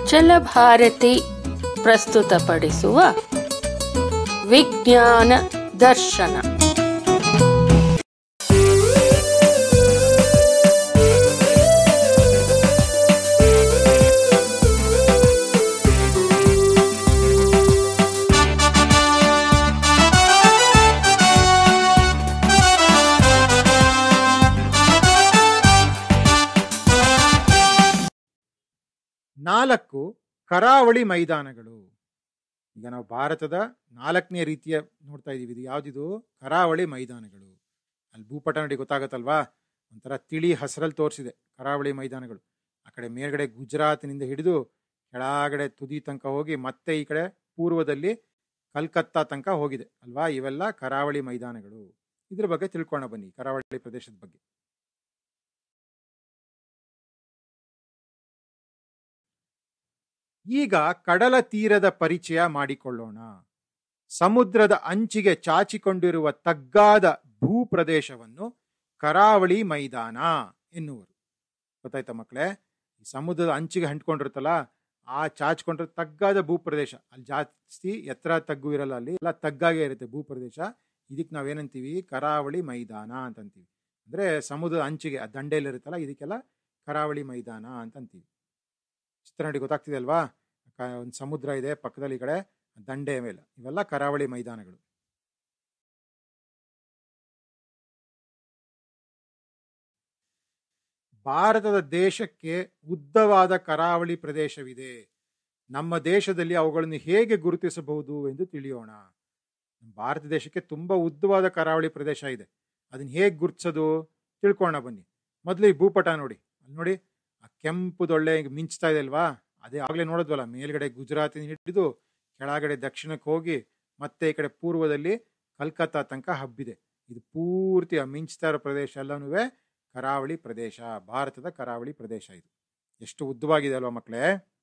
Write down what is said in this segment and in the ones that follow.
ಅಚಲ ಭಾರತಿ ಪ್ರಸ್ತುತಪಡಿಸುವ ವಿಜ್ಞಾನ ದರ್ಶನ ನಾಲ್ಕು ಕರಾವಳಿ ಮೈದಾನಗಳು ಈಗ ನಾವು ಭಾರತದ ನಾಲ್ಕನೇ ರೀತಿಯ ನೋಡ್ತಾ ಇದೀವಿ ಇದು ಯಾವ್ದಿದು ಕರಾವಳಿ ಮೈದಾನಗಳು ಅಲ್ಲಿ ಭೂಪಟ ನೋಡಿ ಗೊತ್ತಾಗತ್ತಲ್ವಾ ಒಂಥರ ತಿಳಿ ಹಸರಲ್ಲಿ ತೋರಿಸಿದೆ ಕರಾವಳಿ ಮೈದಾನಗಳು ಆ ಕಡೆ ಮೇಲ್ಗಡೆ ಗುಜರಾತಿನಿಂದ ಹಿಡಿದು ಕೆಳಗಡೆ ತುದಿ ತನಕ ಹೋಗಿ ಮತ್ತೆ ಈ ಕಡೆ ಪೂರ್ವದಲ್ಲಿ ಕಲ್ಕತ್ತಾ ತನಕ ಹೋಗಿದೆ ಅಲ್ವಾ ಇವೆಲ್ಲ ಕರಾವಳಿ ಮೈದಾನಗಳು ಇದ್ರ ಬಗ್ಗೆ ತಿಳ್ಕೊಳ್ಳೋಣ ಬನ್ನಿ ಕರಾವಳಿ ಪ್ರದೇಶದ ಬಗ್ಗೆ ಈಗ ಕಡಲ ತೀರದ ಪರಿಚಯ ಮಾಡಿಕೊಳ್ಳೋಣ ಸಮುದ್ರದ ಅಂಚಿಗೆ ಚಾಚಿಕೊಂಡಿರುವ ತಗ್ಗಾದ ಭೂಪ್ರದೇಶವನ್ನು ಕರಾವಳಿ ಮೈದಾನ ಎನ್ನುವರು ಗೊತ್ತಾಯ್ತಾ ಮಕ್ಕಳೇ ಈ ಸಮುದ್ರದ ಅಂಚಿಗೆ ಅಂಟ್ಕೊಂಡಿರುತ್ತಲ್ಲ ಆ ಚಾಚ್ಕೊಂಡಿರೋ ತಗ್ಗಾದ ಭೂಪ್ರದೇಶ ಅಲ್ಲಿ ಜಾಸ್ತಿ ಎತ್ತರ ತಗ್ಗು ಇರಲ್ಲ ಅಲ್ಲಿ ಎಲ್ಲ ತಗ್ಗಾಗೆ ಇರುತ್ತೆ ಭೂಪ್ರದೇಶ ಇದಕ್ಕೆ ನಾವೇನಂತೀವಿ ಕರಾವಳಿ ಮೈದಾನ ಅಂತ ಅಂತೀವಿ ಅಂದ್ರೆ ಸಮುದ್ರದ ಅಂಚಿಗೆ ಆ ದಂಡೆಯಲ್ಲಿರುತ್ತಲ್ಲ ಇದಕ್ಕೆಲ್ಲ ಕರಾವಳಿ ಮೈದಾನ ಅಂತ ಅಂತೀವಿ ಚಿತ್ರ ನೋಡಿ ಗೊತ್ತಾಗ್ತಿದೆ ಅಲ್ವಾ ಒಂದು ಸಮುದ್ರ ಇದೆ ಪಕ್ಕದಲ್ಲಿ ಈ ಕಡೆ ದಂಡೆ ಮೇಲೆ ಇವೆಲ್ಲ ಕರಾವಳಿ ಮೈದಾನಗಳು ಭಾರತದ ದೇಶಕ್ಕೆ ಉದ್ದವಾದ ಕರಾವಳಿ ಪ್ರದೇಶವಿದೆ ನಮ್ಮ ದೇಶದಲ್ಲಿ ಅವುಗಳನ್ನು ಹೇಗೆ ಗುರುತಿಸಬಹುದು ಎಂದು ತಿಳಿಯೋಣ ಭಾರತ ದೇಶಕ್ಕೆ ತುಂಬಾ ಉದ್ದವಾದ ಕರಾವಳಿ ಪ್ರದೇಶ ಇದೆ ಅದನ್ನ ಹೇಗೆ ಗುರುತಿಸೋದು ತಿಳ್ಕೊಳ್ಳೋಣ ಬನ್ನಿ ಮೊದಲು ಈ ಭೂಪಟ ನೋಡಿ ಅಲ್ಲಿ ನೋಡಿ ಆ ಕೆಂಪುದೊಳ್ಳೆ ಮಿಂಚ್ತಾ ಇದೆ ಅಲ್ವಾ ಅದೇ ಆಗ್ಲೇ ನೋಡಿದ್ವಲ್ಲ ಮೇಲ್ಗಡೆ ಗುಜರಾತಿನ ಹಿಡಿದು ಕೆಳಗಡೆ ದಕ್ಷಿಣಕ್ಕೆ ಹೋಗಿ ಮತ್ತೆ ಈ ಕಡೆ ಪೂರ್ವದಲ್ಲಿ ಕಲ್ಕತ್ತಾ ತನಕ ಹಬ್ಬಿದೆ ಇದು ಪೂರ್ತಿ ಆ ಮಿಂಚ್ತಾ ಇರೋ ಪ್ರದೇಶ ಎಲ್ಲನೂ ಕರಾವಳಿ ಪ್ರದೇಶ ಭಾರತದ ಕರಾವಳಿ ಪ್ರದೇಶ ಇದು ಎಷ್ಟು ಉದ್ದವಾಗಿದೆ ಅಲ್ವಾ ಮಕ್ಕಳೇ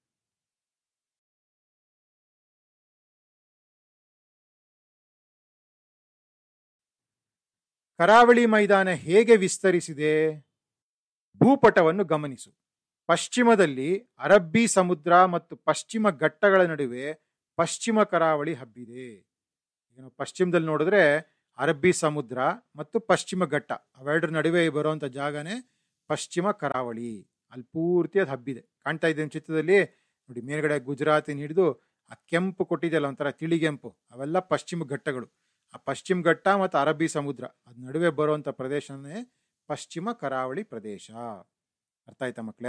ಕರಾವಳಿ ಮೈದಾನ ಹೇಗೆ ವಿಸ್ತರಿಸಿದೆ ಭೂಪಟವನ್ನು ಗಮನಿಸು ಪಶ್ಚಿಮದಲ್ಲಿ ಅರಬ್ಬಿ ಸಮುದ್ರ ಮತ್ತು ಪಶ್ಚಿಮ ಘಟ್ಟಗಳ ನಡುವೆ ಪಶ್ಚಿಮ ಕರಾವಳಿ ಹಬ್ಬಿದೆ ಈಗ ನಾವು ಪಶ್ಚಿಮದಲ್ಲಿ ನೋಡಿದ್ರೆ ಅರಬ್ಬಿ ಸಮುದ್ರ ಮತ್ತು ಪಶ್ಚಿಮ ಘಟ್ಟ ಅವೆರಡರ ನಡುವೆ ಬರುವಂತ ಜಾಗನೇ ಪಶ್ಚಿಮ ಕರಾವಳಿ ಅಲ್ಲಿ ಪೂರ್ತಿ ಅದು ಹಬ್ಬಿದೆ ಕಾಣ್ತಾ ಇದೆ ಚಿತ್ರದಲ್ಲಿ ನೋಡಿ ಮೇಲ್ಗಡೆ ಗುಜರಾತಿನ ಹಿಡಿದು ಆ ಕೆಂಪು ಕೊಟ್ಟಿದೆಯಲ್ಲ ಒಂಥರ ತಿಳಿಗೆಂಪು ಅವೆಲ್ಲ ಪಶ್ಚಿಮ ಘಟ್ಟಗಳು ಆ ಪಶ್ಚಿಮ ಘಟ್ಟ ಮತ್ತು ಅರಬ್ಬಿ ಸಮುದ್ರ ಅದ್ ನಡುವೆ ಬರುವಂತ ಪ್ರದೇಶನೇ ಪಶ್ಚಿಮ ಕರಾವಳಿ ಪ್ರದೇಶ ಅರ್ಥ ಆಯ್ತಾ ಮಕ್ಕಳೇ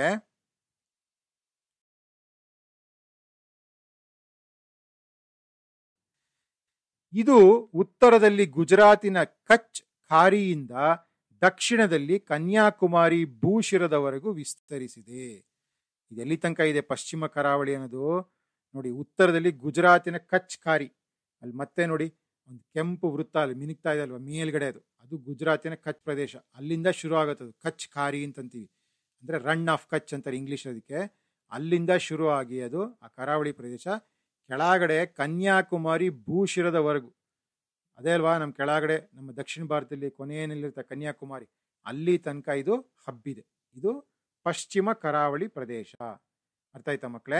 ಇದು ಉತ್ತರದಲ್ಲಿ ಗುಜರಾತಿನ ಕಚ್ ಖಾರಿಯಿಂದ ದಕ್ಷಿಣದಲ್ಲಿ ಕನ್ಯಾಕುಮಾರಿ ಭೂಶಿರದವರೆಗೂ ವಿಸ್ತರಿಸಿದೆ ಇದೆಲ್ಲಿ ತನಕ ಇದೆ ಪಶ್ಚಿಮ ಕರಾವಳಿ ಅನ್ನೋದು ನೋಡಿ ಉತ್ತರದಲ್ಲಿ ಗುಜರಾತಿನ ಕಚ್ ಖಾರಿ ಅಲ್ಲಿ ಮತ್ತೆ ನೋಡಿ ಒಂದು ಕೆಂಪು ವೃತ್ತ ಅಲ್ಲಿ ಮಿನುಗ್ತಾ ಇದೆ ಅಲ್ವಾ ಮೇಲ್ಗಡೆ ಅದು ಅದು ಗುಜರಾತಿನ ಕಚ್ ಪ್ರದೇಶ ಅಲ್ಲಿಂದ ಶುರು ಆಗುತ್ತೆ ಅದು ಕಚ್ ಖಾರಿ ಅಂತಂತೀವಿ ಅಂದ್ರೆ ರನ್ ಆಫ್ ಕಚ್ ಅಂತಾರೆ ಇಂಗ್ಲಿಷ್ ಅದಕ್ಕೆ ಅಲ್ಲಿಂದ ಶುರು ಆಗಿ ಅದು ಆ ಕರಾವಳಿ ಪ್ರದೇಶ ಕೆಳಗಡೆ ಕನ್ಯಾಕುಮಾರಿ ಭೂಶಿರದವರೆಗೂ ಅದೇ ಅಲ್ವಾ ನಮ್ಮ ಕೆಳಗಡೆ ನಮ್ಮ ದಕ್ಷಿಣ ಭಾರತದಲ್ಲಿ ಕೊನೆಯಲ್ಲಿರುತ್ತೆ ಕನ್ಯಾಕುಮಾರಿ ಅಲ್ಲಿ ತನಕ ಇದು ಹಬ್ಬಿದೆ ಇದು ಪಶ್ಚಿಮ ಕರಾವಳಿ ಪ್ರದೇಶ ಅರ್ಥ ಆಯ್ತಾ ಮಕ್ಕಳೇ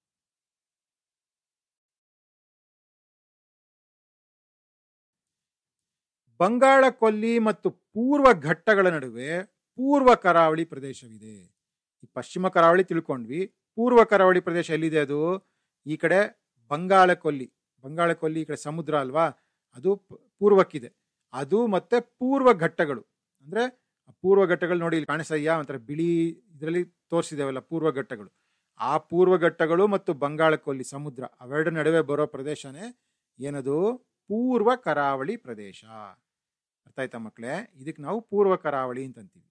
ಬಂಗಾಳ ಕೊಲ್ಲಿ ಮತ್ತು ಪೂರ್ವ ಘಟ್ಟಗಳ ನಡುವೆ ಪೂರ್ವ ಕರಾವಳಿ ಪ್ರದೇಶವಿದೆ ಈ ಪಶ್ಚಿಮ ಕರಾವಳಿ ತಿಳ್ಕೊಂಡ್ವಿ ಪೂರ್ವ ಕರಾವಳಿ ಪ್ರದೇಶ ಎಲ್ಲಿದೆ ಅದು ಈ ಕಡೆ ಬಂಗಾಳ ಕೊಲ್ಲಿ ಬಂಗಾಳ ಕೊಲ್ಲಿ ಈ ಕಡೆ ಸಮುದ್ರ ಅಲ್ವಾ ಅದು ಪೂರ್ವಕ್ಕಿದೆ ಅದು ಮತ್ತೆ ಪೂರ್ವ ಘಟ್ಟಗಳು ಅಂದ್ರೆ ಪೂರ್ವ ಘಟ್ಟಗಳು ನೋಡಿ ಇಲ್ಲಿ ಕಾಣಿಸಯ್ಯ ಒಂಥರ ಬಿಳಿ ಇದರಲ್ಲಿ ತೋರಿಸಿದೇವಲ್ಲ ಪೂರ್ವ ಘಟ್ಟಗಳು ಆ ಪೂರ್ವ ಘಟ್ಟಗಳು ಮತ್ತು ಬಂಗಾಳ ಕೊಲ್ಲಿ ಸಮುದ್ರ ಅವೆರಡರ ನಡುವೆ ಬರೋ ಪ್ರದೇಶನೇ ಏನದು ಪೂರ್ವ ಕರಾವಳಿ ಪ್ರದೇಶ ಅರ್ಥ ಆಯ್ತಾ ಮಕ್ಕಳೇ ಇದಕ್ಕೆ ನಾವು ಪೂರ್ವ ಕರಾವಳಿ ಅಂತಂತೀವಿ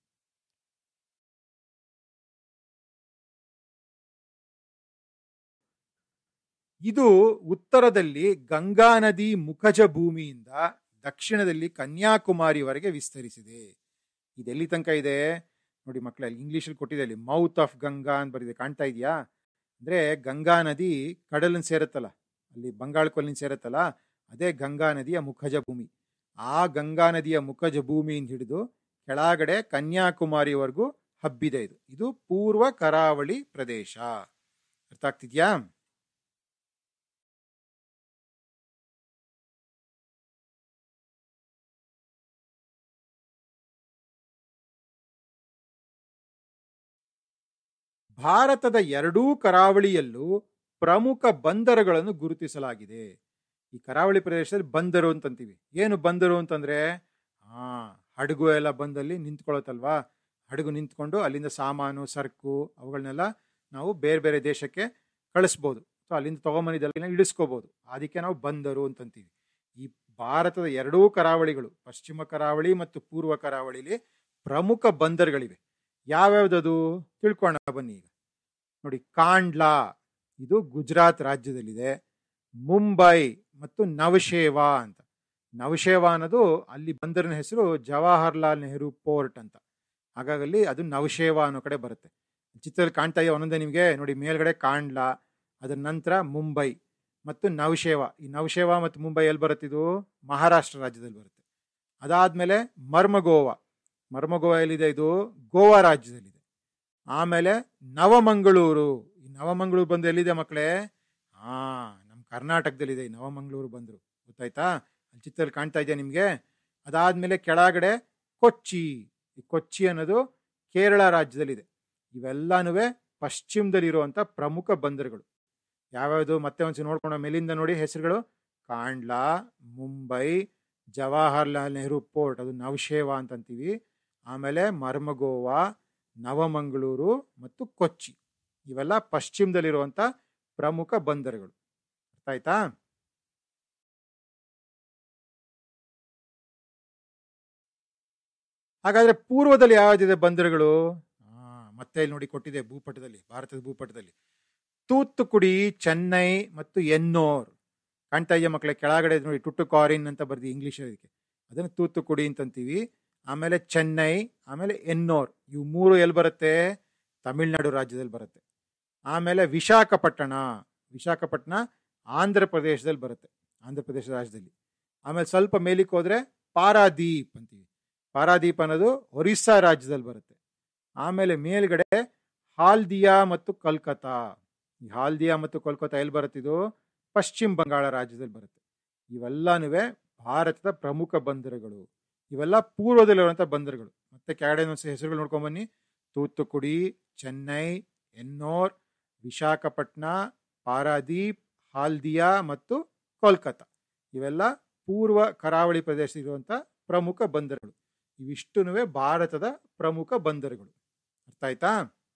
ಇದು ಉತ್ತರದಲ್ಲಿ ಗಂಗಾ ನದಿ ಮುಖಜ ಭೂಮಿಯಿಂದ ದಕ್ಷಿಣದಲ್ಲಿ ಕನ್ಯಾಕುಮಾರಿವರೆಗೆ ವಿಸ್ತರಿಸಿದೆ ಇದೆಲ್ಲಿ ತನಕ ಇದೆ ನೋಡಿ ಮಕ್ಕಳಲ್ಲಿ ಇಂಗ್ಲೀಷಲ್ಲಿ ಕೊಟ್ಟಿದೆ ಅಲ್ಲಿ ಮೌತ್ ಆಫ್ ಗಂಗಾ ಅಂತ ಬರಿದೆ ಕಾಣ್ತಾ ಇದೆಯಾ ಅಂದ್ರೆ ಗಂಗಾ ನದಿ ಕಡಲನ್ನು ಸೇರುತ್ತಲ್ಲ ಅಲ್ಲಿ ಬಂಗಾಳ ಕೊಲ್ಲಿನ ಸೇರುತ್ತಲ್ಲ ಅದೇ ಗಂಗಾ ನದಿಯ ಮುಖಜ ಭೂಮಿ ಆ ಗಂಗಾ ನದಿಯ ಮುಖಜ ಭೂಮಿಯಿಂದ ಹಿಡಿದು ಕೆಳಗಡೆ ಕನ್ಯಾಕುಮಾರಿವರೆಗೂ ಹಬ್ಬಿದೆ ಇದು ಇದು ಪೂರ್ವ ಕರಾವಳಿ ಪ್ರದೇಶ ಅರ್ಥ ಆಗ್ತಿದ್ಯಾ ಭಾರತದ ಎರಡೂ ಕರಾವಳಿಯಲ್ಲೂ ಪ್ರಮುಖ ಬಂದರುಗಳನ್ನು ಗುರುತಿಸಲಾಗಿದೆ ಈ ಕರಾವಳಿ ಪ್ರದೇಶದಲ್ಲಿ ಬಂದರು ಅಂತಂತೀವಿ ಏನು ಬಂದರು ಅಂತಂದ್ರೆ ಹಾ ಹಡಗು ಎಲ್ಲ ಬಂದಲ್ಲಿ ನಿಂತ್ಕೊಳ್ಳುತ್ತಲ್ವಾ ಹಡಗು ನಿಂತ್ಕೊಂಡು ಅಲ್ಲಿಂದ ಸಾಮಾನು ಸರಕು ಅವುಗಳನ್ನೆಲ್ಲ ನಾವು ಬೇರೆ ಬೇರೆ ದೇಶಕ್ಕೆ ಕಳಿಸ್ಬೋದು ಸೊ ಅಲ್ಲಿಂದ ತಗೊಂಬಂದಿದ್ದೆಲ್ಲ ಇಳಿಸ್ಕೋಬಹುದು ಅದಕ್ಕೆ ನಾವು ಬಂದರು ಅಂತಂತೀವಿ ಈ ಭಾರತದ ಎರಡೂ ಕರಾವಳಿಗಳು ಪಶ್ಚಿಮ ಕರಾವಳಿ ಮತ್ತು ಪೂರ್ವ ಕರಾವಳಿಲಿ ಪ್ರಮುಖ ಬಂದರುಗಳಿವೆ ಯಾವ್ಯಾವ್ದದು ತಿಳ್ಕೊಳ್ಳೋಣ ಬನ್ನಿ ಈಗ ನೋಡಿ ಕಾಂಡ್ಲಾ ಇದು ಗುಜರಾತ್ ರಾಜ್ಯದಲ್ಲಿದೆ ಮುಂಬೈ ಮತ್ತು ನವಶೇವಾ ಅಂತ ನವಶೇವಾ ಅನ್ನೋದು ಅಲ್ಲಿ ಬಂದರಿನ ಹೆಸರು ಜವಾಹರ್ಲಾಲ್ ನೆಹರು ಪೋರ್ಟ್ ಅಂತ ಹಾಗಾಗಿ ಅಲ್ಲಿ ಅದು ನವಶೇವಾ ಅನ್ನೋ ಕಡೆ ಬರುತ್ತೆ ಚಿತ್ರದಲ್ಲಿ ಕಾಣ್ತಾ ಇದೆಯಾ ಒಂದೊಂದೇ ನಿಮಗೆ ನೋಡಿ ಮೇಲ್ಗಡೆ ಕಾಂಡ್ಲಾ ಅದರ ನಂತರ ಮುಂಬೈ ಮತ್ತು ನವಶೇವಾ ಈ ನವಶೇವಾ ಮತ್ತು ಮುಂಬೈ ಎಲ್ಲಿ ಬರುತ್ತಿದು ಮಹಾರಾಷ್ಟ್ರ ರಾಜ್ಯದಲ್ಲಿ ಬರುತ್ತೆ ಅದಾದ್ಮೇಲೆ ಮರ್ಮಗೋವಾ ಮರ್ಮಗೋವಾ ಎಲ್ಲಿದೆ ಇದು ಗೋವಾ ರಾಜ್ಯದಲ್ಲಿದೆ ಆಮೇಲೆ ನವಮಂಗಳೂರು ಈ ನವಮಂಗಳೂರು ಬಂದು ಎಲ್ಲಿದೆ ಮಕ್ಕಳೇ ಹಾ ನಮ್ಮ ಕರ್ನಾಟಕದಲ್ಲಿದೆ ಈ ನವಮಂಗಳೂರು ಬಂದರು ಗೊತ್ತಾಯ್ತಾ ಅಲ್ಲಿ ಚಿತ್ರದಲ್ಲಿ ಕಾಣ್ತಾ ಇದೆಯಾ ನಿಮಗೆ ಅದಾದ್ಮೇಲೆ ಕೆಳಗಡೆ ಕೊಚ್ಚಿ ಈ ಕೊಚ್ಚಿ ಅನ್ನೋದು ಕೇರಳ ರಾಜ್ಯದಲ್ಲಿದೆ ಇವೆಲ್ಲನೂ ಪಶ್ಚಿಮದಲ್ಲಿರುವಂಥ ಪ್ರಮುಖ ಬಂದರುಗಳು ಯಾವ್ಯಾವುದು ಮತ್ತೆ ಒಂದ್ಸಲ ನೋಡ್ಕೊಂಡು ಮೇಲಿಂದ ನೋಡಿ ಹೆಸರುಗಳು ಕಾಂಡ್ಲಾ ಮುಂಬೈ ಜವಾಹರ್ಲಾಲ್ ನೆಹರು ಪೋರ್ಟ್ ಅದು ನವಶೇವಾ ಅಂತಂತೀವಿ ಆಮೇಲೆ ಮರ್ಮಗೋವಾ ನವಮಂಗಳೂರು ಮತ್ತು ಕೊಚ್ಚಿ ಇವೆಲ್ಲ ಪಶ್ಚಿಮದಲ್ಲಿರುವಂಥ ಪ್ರಮುಖ ಬಂದರುಗಳು ಅರ್ಥ ಆಯ್ತಾ ಹಾಗಾದ್ರೆ ಪೂರ್ವದಲ್ಲಿ ಯಾವ್ದಿದೆ ಬಂದರುಗಳು ಆ ಮತ್ತೆ ಇಲ್ಲಿ ನೋಡಿ ಕೊಟ್ಟಿದೆ ಭೂಪಟದಲ್ಲಿ ಭಾರತದ ಭೂಪಟದಲ್ಲಿ ತೂತ್ತುಕುಡಿ ಚೆನ್ನೈ ಮತ್ತು ಎನ್ನೋರ್ ಕಾಣ್ತಾ ಇದೆಯಾ ಮಕ್ಕಳೇ ಕೆಳಗಡೆ ನೋಡಿ ಟುಟ್ಟು ಕಾರಿನ್ ಅಂತ ಬರ್ದಿ ಇಂಗ್ಲಿಷ್ ಅದಕ್ಕೆ ಅದನ್ನು ತೂತ್ತುಕುಡಿ ಅಂತಂತೀವಿ ಆಮೇಲೆ ಚೆನ್ನೈ ಆಮೇಲೆ ಎನ್ನೋರ್ ಇವು ಮೂರು ಎಲ್ಲಿ ಬರುತ್ತೆ ತಮಿಳ್ನಾಡು ರಾಜ್ಯದಲ್ಲಿ ಬರುತ್ತೆ ಆಮೇಲೆ ವಿಶಾಖಪಟ್ಟಣ ವಿಶಾಖಪಟ್ಟಣ ಆಂಧ್ರ ಪ್ರದೇಶದಲ್ಲಿ ಬರುತ್ತೆ ಆಂಧ್ರ ಪ್ರದೇಶ ರಾಜ್ಯದಲ್ಲಿ ಆಮೇಲೆ ಸ್ವಲ್ಪ ಮೇಲಿಕ್ಕೆ ಹೋದ್ರೆ ಪಾರಾದೀಪ್ ಅಂತೀವಿ ಪಾರಾದೀಪ್ ಅನ್ನೋದು ಒರಿಸ್ಸಾ ರಾಜ್ಯದಲ್ಲಿ ಬರುತ್ತೆ ಆಮೇಲೆ ಮೇಲ್ಗಡೆ ಹಾಲ್ದಿಯಾ ಮತ್ತು ಕಲ್ಕತ್ತಾ ಈ ಹಾಲ್ದಿಯಾ ಮತ್ತು ಕೋಲ್ಕತ್ತಾ ಎಲ್ಲಿ ಬರುತ್ತಿದು ಪಶ್ಚಿಮ ಬಂಗಾಳ ರಾಜ್ಯದಲ್ಲಿ ಬರುತ್ತೆ ಇವೆಲ್ಲನೂ ಭಾರತದ ಪ್ರಮುಖ ಬಂದರುಗಳು ಇವೆಲ್ಲ ಪೂರ್ವದಲ್ಲಿರುವಂಥ ಬಂದರುಗಳು ಮತ್ತೆ ಕೆಳಗಡೆ ಹೆಸರುಗಳು ನೋಡ್ಕೊಂಡ್ ಬನ್ನಿ ತೂತ್ತುಕುಡಿ ಚೆನ್ನೈ ಎನ್ನೋರ್ ವಿಶಾಖಪಟ್ಟಣ ಪಾರಾದೀಪ್ ಹಾಲ್ದಿಯಾ ಮತ್ತು ಕೋಲ್ಕತ್ತಾ ಇವೆಲ್ಲ ಪೂರ್ವ ಕರಾವಳಿ ಪ್ರದೇಶ ಇರುವಂಥ ಪ್ರಮುಖ ಬಂದರುಗಳು ಇವಿಷ್ಟು ಭಾರತದ ಪ್ರಮುಖ ಬಂದರುಗಳು ಅರ್ಥ ಆಯ್ತಾ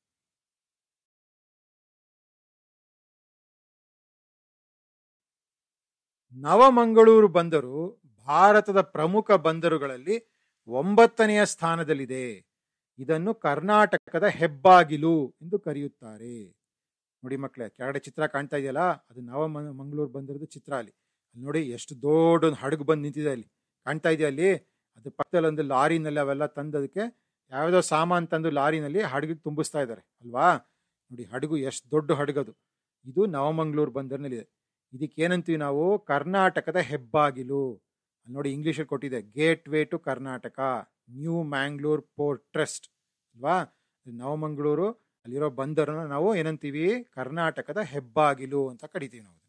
ನವಮಂಗಳೂರು ಬಂದರು ಭಾರತದ ಪ್ರಮುಖ ಬಂದರುಗಳಲ್ಲಿ ಒಂಬತ್ತನೆಯ ಸ್ಥಾನದಲ್ಲಿದೆ ಇದನ್ನು ಕರ್ನಾಟಕದ ಹೆಬ್ಬಾಗಿಲು ಎಂದು ಕರೆಯುತ್ತಾರೆ ನೋಡಿ ಮಕ್ಕಳೇ ಕೆಳಗಡೆ ಚಿತ್ರ ಕಾಣ್ತಾ ಇದೆಯಲ್ಲ ಅದು ನವ ಮಂಗಳೂರು ಬಂದಿರೋದು ಚಿತ್ರ ಅಲ್ಲಿ ಅಲ್ಲಿ ನೋಡಿ ಎಷ್ಟು ದೊಡ್ಡ ಒಂದು ಹಡಗು ಬಂದು ನಿಂತಿದೆ ಅಲ್ಲಿ ಕಾಣ್ತಾ ಇದೆಯಾ ಅಲ್ಲಿ ಅದ್ರ ಪಕ್ಕದಲ್ಲಿ ಒಂದು ಲಾರಿನಲ್ಲಿ ಅವೆಲ್ಲ ತಂದದಕ್ಕೆ ಯಾವುದೋ ಸಾಮಾನು ತಂದು ಲಾರಿನಲ್ಲಿ ಹಡಗಿಗೆ ತುಂಬಿಸ್ತಾ ಇದ್ದಾರೆ ಅಲ್ವಾ ನೋಡಿ ಹಡಗು ಎಷ್ಟು ದೊಡ್ಡ ಹಡಗದು ಇದು ನವಮಂಗಳೂರು ಬಂದರಿನಲ್ಲಿದೆ ಇದಕ್ಕೆ ಏನಂತೀವಿ ನಾವು ಕರ್ನಾಟಕದ ಹೆಬ್ಬಾಗಿಲು ಅಲ್ಲಿ ನೋಡಿ ಇಂಗ್ಲೀಷಲ್ಲಿ ಕೊಟ್ಟಿದೆ gateway to Karnataka new Mangalore port trust ಅಲ್ವಾ ನವಮಂಗಳೂರು ಅಲ್ಲಿರೋ ಬಂದರನ್ನ ನಾವು ಏನಂತೀವಿ ಕರ್ನಾಟಕದ ಹೆಬ್ಬಾಗಿಲು ಅಂತ ಕರಿತೀವಿ ನಾವು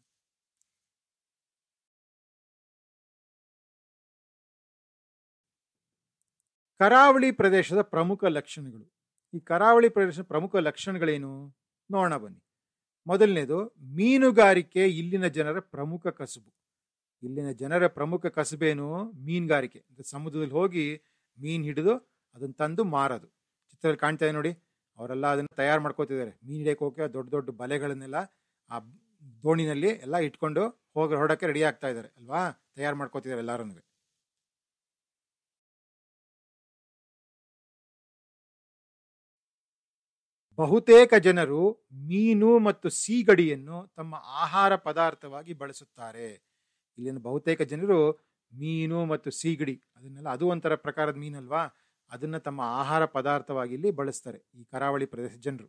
ಕರಾವಳಿ ಪ್ರದೇಶದ ಪ್ರಮುಖ ಲಕ್ಷಣಗಳು ಈ ಕರಾವಳಿ ಪ್ರದೇಶದ ಪ್ರಮುಖ ಲಕ್ಷಣಗಳೇನು ನೋಡೋಣ ಬನ್ನಿ ಮೊದಲನೇದು ಮೀನುಗಾರಿಕೆ ಇಲ್ಲಿನ ಜನರ ಪ್ರಮುಖ ಕಸುಬು ಇಲ್ಲಿನ ಜನರ ಪ್ರಮುಖ ಕಸುಬೇನು ಮೀನುಗಾರಿಕೆ ಸಮುದ್ರದಲ್ಲಿ ಹೋಗಿ ಮೀನು ಹಿಡಿದು ಅದನ್ನ ತಂದು ಮಾರೋದು ಚಿತ್ರದಲ್ಲಿ ಕಾಣ್ತಾ ಇದೆ ನೋಡಿ ಅವರೆಲ್ಲ ಅದನ್ನ ತಯಾರು ಮಾಡ್ಕೋತಿದ್ದಾರೆ ಮೀನು ಹಿಡಿಯಕ್ಕೆ ಹೋಗಿ ದೊಡ್ಡ ದೊಡ್ಡ ಬಲೆಗಳನ್ನೆಲ್ಲ ಆ ದೋಣಿನಲ್ಲಿ ಎಲ್ಲ ಇಟ್ಕೊಂಡು ಹೋಗಿ ಹೊರಡಕ್ಕೆ ರೆಡಿ ಆಗ್ತಾ ಇದ್ದಾರೆ ಅಲ್ವಾ ತಯಾರು ಮಾಡ್ಕೋತಿದ್ದಾರೆ ಎಲ್ಲರೂ ಬಹುತೇಕ ಜನರು ಮೀನು ಮತ್ತು ಸೀಗಡಿಯನ್ನು ತಮ್ಮ ಆಹಾರ ಪದಾರ್ಥವಾಗಿ ಬಳಸುತ್ತಾರೆ ಇಲ್ಲಿನ ಬಹುತೇಕ ಜನರು ಮೀನು ಮತ್ತು ಸೀಗಡಿ ಅದನ್ನೆಲ್ಲ ಅದು ಒಂಥರ ಪ್ರಕಾರದ ಮೀನಲ್ವಾ ಅದನ್ನ ತಮ್ಮ ಆಹಾರ ಪದಾರ್ಥವಾಗಿ ಇಲ್ಲಿ ಬಳಸ್ತಾರೆ ಈ ಕರಾವಳಿ ಪ್ರದೇಶ ಜನರು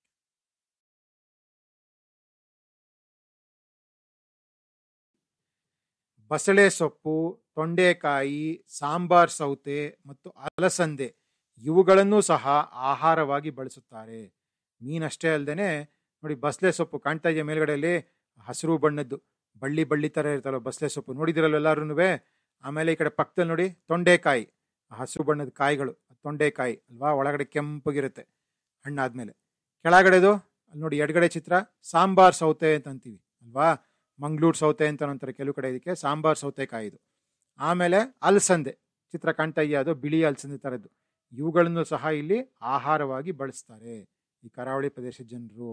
ಬಸಳೆ ಸೊಪ್ಪು ತೊಂಡೆಕಾಯಿ ಸಾಂಬಾರ್ ಸೌತೆ ಮತ್ತು ಅಲಸಂದೆ ಇವುಗಳನ್ನೂ ಸಹ ಆಹಾರವಾಗಿ ಬಳಸುತ್ತಾರೆ ಮೀನಷ್ಟೇ ಅಲ್ಲದೆ ನೋಡಿ ಬಸ್ಲೆ ಸೊಪ್ಪು ಕಾಣ್ತಾ ಇದೆಯಾ ಮೇಲ್ಗಡೆಯಲ್ಲಿ ಹಸಿರು ಬಣ್ಣದ್ದು ಬಳ್ಳಿ ಬಳ್ಳಿ ತರ ಇರ್ತಲ್ಲ ಬಸ್ಲೆ ಸೊಪ್ಪು ನೋಡಿದಿರಲ್ಲ ಎಲ್ಲಾರು ಆಮೇಲೆ ಈ ಕಡೆ ಪಕ್ಕದಲ್ಲಿ ನೋಡಿ ತೊಂಡೆಕಾಯಿ ಹಸಿರು ಬಣ್ಣದ ಕಾಯಿಗಳು ತೊಂಡೆಕಾಯಿ ಅಲ್ವಾ ಒಳಗಡೆ ಕೆಂಪಗಿರುತ್ತೆ ಹಣ್ಣಾದ್ಮೇಲೆ ಕೆಳಗಡೆದು ಅಲ್ಲಿ ನೋಡಿ ಎಡಗಡೆ ಚಿತ್ರ ಸಾಂಬಾರ್ ಸೌತೆ ಅಂತ ಅಂತೀವಿ ಅಲ್ವಾ ಮಂಗಳೂರು ಸೌತೆ ಅಂತ ಅಂತಾರೆ ಕೆಲವು ಕಡೆ ಇದಕ್ಕೆ ಸಾಂಬಾರ್ ಸೌತೆಕಾಯಿ ಇದು ಆಮೇಲೆ ಅಲಸಂದೆ ಚಿತ್ರ ಕಾಣ್ತಾ ಇದೆಯಾ ಅದು ಬಿಳಿ ಅಲಸಂದೆ ಥರದ್ದು ಇವುಗಳನ್ನು ಸಹ ಇಲ್ಲಿ ಆಹಾರವಾಗಿ ಬಳಸ್ತಾರೆ ಈ ಕರಾವಳಿ ಪ್ರದೇಶದ ಜನರು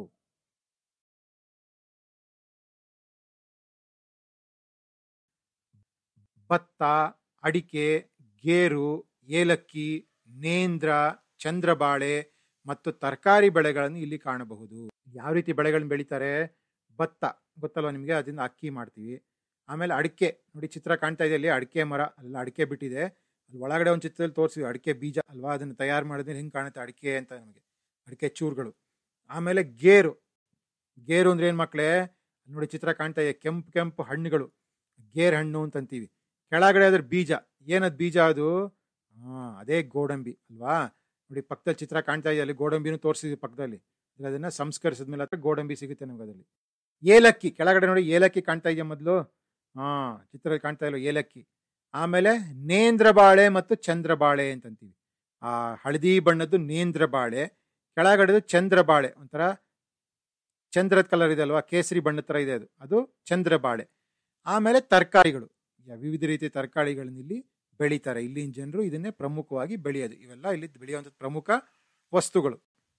ಭತ್ತ ಅಡಿಕೆ ಗೇರು ಏಲಕ್ಕಿ ನೇಂದ್ರ ಚಂದ್ರಬಾಳೆ ಮತ್ತು ತರಕಾರಿ ಬೆಳೆಗಳನ್ನು ಇಲ್ಲಿ ಕಾಣಬಹುದು ಯಾವ ರೀತಿ ಬೆಳೆಗಳನ್ನ ಬೆಳೀತಾರೆ ಭತ್ತ ಗೊತ್ತಲ್ವ ನಿಮಗೆ ಅದರಿಂದ ಅಕ್ಕಿ ಮಾಡ್ತೀವಿ ಆಮೇಲೆ ಅಡಿಕೆ ನೋಡಿ ಚಿತ್ರ ಕಾಣ್ತಾ ಇದೆ ಅಲ್ಲಿ ಅಡಿಕೆ ಮರ ಅಲ್ಲ ಅಡಿಕೆ ಬಿಟ್ಟಿದೆ ಅಲ್ಲಿ ಒಳಗಡೆ ಒಂದು ಚಿತ್ರದಲ್ಲಿ ತೋರಿಸಿದ್ವಿ ಅಡಿಕೆ ಬೀಜ ಅಲ್ವಾ ಅದನ್ನು ತಯಾರು ಮಾಡಿದ್ರೆ ಹೆಂಗೆ ಕಾಣುತ್ತೆ ಅಡಿಕೆ ಅಂತ ನಮಗೆ ಅಡಿಕೆ ಚೂರುಗಳು ಆಮೇಲೆ ಗೇರು ಗೇರು ಅಂದ್ರೆ ಏನು ಮಕ್ಕಳೇ ನೋಡಿ ಚಿತ್ರ ಕಾಣ್ತಾ ಇದೆ ಕೆಂಪು ಕೆಂಪು ಹಣ್ಣುಗಳು ಗೇರ್ ಹಣ್ಣು ಅಂತ ಅಂತೀವಿ ಕೆಳಗಡೆ ಅದ್ರ ಬೀಜ ಏನದ್ ಬೀಜ ಅದು ಹಾ ಅದೇ ಗೋಡಂಬಿ ಅಲ್ವಾ ನೋಡಿ ಪಕ್ಕದಲ್ಲಿ ಚಿತ್ರ ಕಾಣ್ತಾ ಇದೆ ಅಲ್ಲಿ ಗೋಡಂಬಿನೂ ತೋರಿಸಿದ್ವಿ ಪಕ್ಕದಲ್ಲಿ ಅಂದ್ರೆ ಅದನ್ನ ಸಂಸ್ಕರಿಸಿದ ಮೇಲೆ ಹತ್ರ ಗೋಡಂಬಿ ಸಿಗುತ್ತೆ ನಮ್ಗೆ ಅದರಲ್ಲಿ ಏಲಕ್ಕಿ ಕೆಳಗಡೆ ನೋಡಿ ಏಲಕ್ಕಿ ಕಾಣ್ತಾ ಇದೆಯಾ ಮೊದಲು ಹಾ ಚಿತ್ರದಲ್ಲಿ ಕಾಣ್ತಾ ಇಲ್ಲ ಏಲಕ್ಕಿ ಆಮೇಲೆ ನೇಂದ್ರ ಬಾಳೆ ಮತ್ತು ಚಂದ್ರ ಬಾಳೆ ಅಂತ ಅಂತೀವಿ ಆ ಹಳದಿ ಬಣ್ಣದ್ದು ನೇಂದ್ರ ಬಾಳೆ ಕೆಳಗಡೆದು ಚಂದ್ರ ಬಾಳೆ ಒಂಥರ ಚಂದ್ರದ ಕಲರ್ ಇದೆ ಅಲ್ವಾ ಕೇಸರಿ ಬಣ್ಣದ ಥರ ಇದೆ ಅದು ಅದು ಚಂದ್ರ ಬಾಳೆ ಆಮೇಲೆ ತರಕಾರಿಗಳು ವಿವಿಧ ರೀತಿಯ ತರಕಾರಿಗಳನ್ನ ಇಲ್ಲಿ ಬೆಳೀತಾರೆ ಇಲ್ಲಿನ ಜನರು ಇದನ್ನೇ ಪ್ರಮುಖವಾಗಿ ಬೆಳೆಯೋದು ಇವೆಲ್ಲ ಇಲ್ಲಿ ಬೆಳೆಯುವಂಥ ಪ್ರಮುಖ ವಸ್ತುಗಳು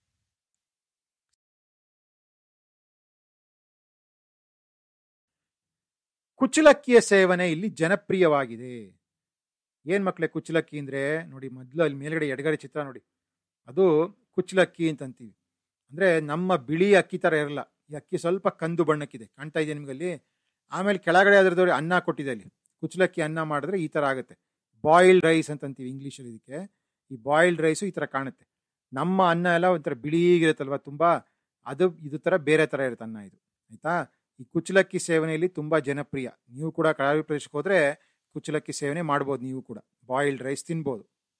ಕುಚ್ಚಲಕ್ಕಿಯ ಸೇವನೆ ಇಲ್ಲಿ ಜನಪ್ರಿಯವಾಗಿದೆ ಏನ್ ಮಕ್ಳೆ ಕುಚ್ಚಲಕ್ಕಿ ಅಂದ್ರೆ ನೋಡಿ ಮೊದಲು ಅಲ್ಲಿ ಮೇಲ್ಗಡೆ ಎಡಗಡೆ ಚಿತ್ರ ನೋಡಿ ಅದು ಕುಚ್ಚಲಕ್ಕಿ ಅಂತ ಅಂತೀವಿ ಅಂದ್ರೆ ನಮ್ಮ ಬಿಳಿ ಅಕ್ಕಿ ತರ ಇರಲ್ಲ ಈ ಅಕ್ಕಿ ಸ್ವಲ್ಪ ಕಂದು ಬಣ್ಣಕ್ಕಿದೆ ಕಾಣ್ತಾ ಇದೆ ನಿಮ್ಗೆ ಅಲ್ಲಿ ಆಮೇಲೆ ಕೆಳಗಡೆ ಅದರದವ್ರು ಅನ್ನ ಕೊಟ್ಟಿದೆ ಅಲ್ಲಿ ಕುಚ್ಚಲಕ್ಕಿ ಅನ್ನ ಮಾಡಿದ್ರೆ ಈ ತರ ಆಗುತ್ತೆ ಬಾಯ್ಲ್ಡ್ ರೈಸ್ ಅಂತ ಅಂತೀವಿ ಇಂಗ್ಲೀಷಲ್ಲಿ ಇದಕ್ಕೆ ಈ ಬಾಯ್ಲ್ಡ್ ರೈಸು ಈ ತರ ಕಾಣುತ್ತೆ ನಮ್ಮ ಅನ್ನ ಎಲ್ಲ ಒಂಥರ ಬಿಳಿಗಿರುತ್ತಲ್ವ ತುಂಬಾ ಅದು ಇದು ತರ ಬೇರೆ ತರ ಇರುತ್ತೆ ಅನ್ನ ಇದು ಆಯ್ತಾ ಈ ಕುಚ್ಚಲಕ್ಕಿ ಸೇವನೆಯಲ್ಲಿ ತುಂಬಾ ಜನಪ್ರಿಯ ನೀವು ಕೂಡ ಕರಾವಳಿ ಪ್ರದೇಶಕ್ಕೆ ಹೋದ್ರೆ ಕುಚ್ಚಲಕ್ಕಿ ಸೇವನೆ ಮಾಡ್ಬೋದು ನೀವು ಕೂಡ ಬಾಯ್ಲ್ಡ್ ರೈಸ್ ತಿನ್ಬೋದು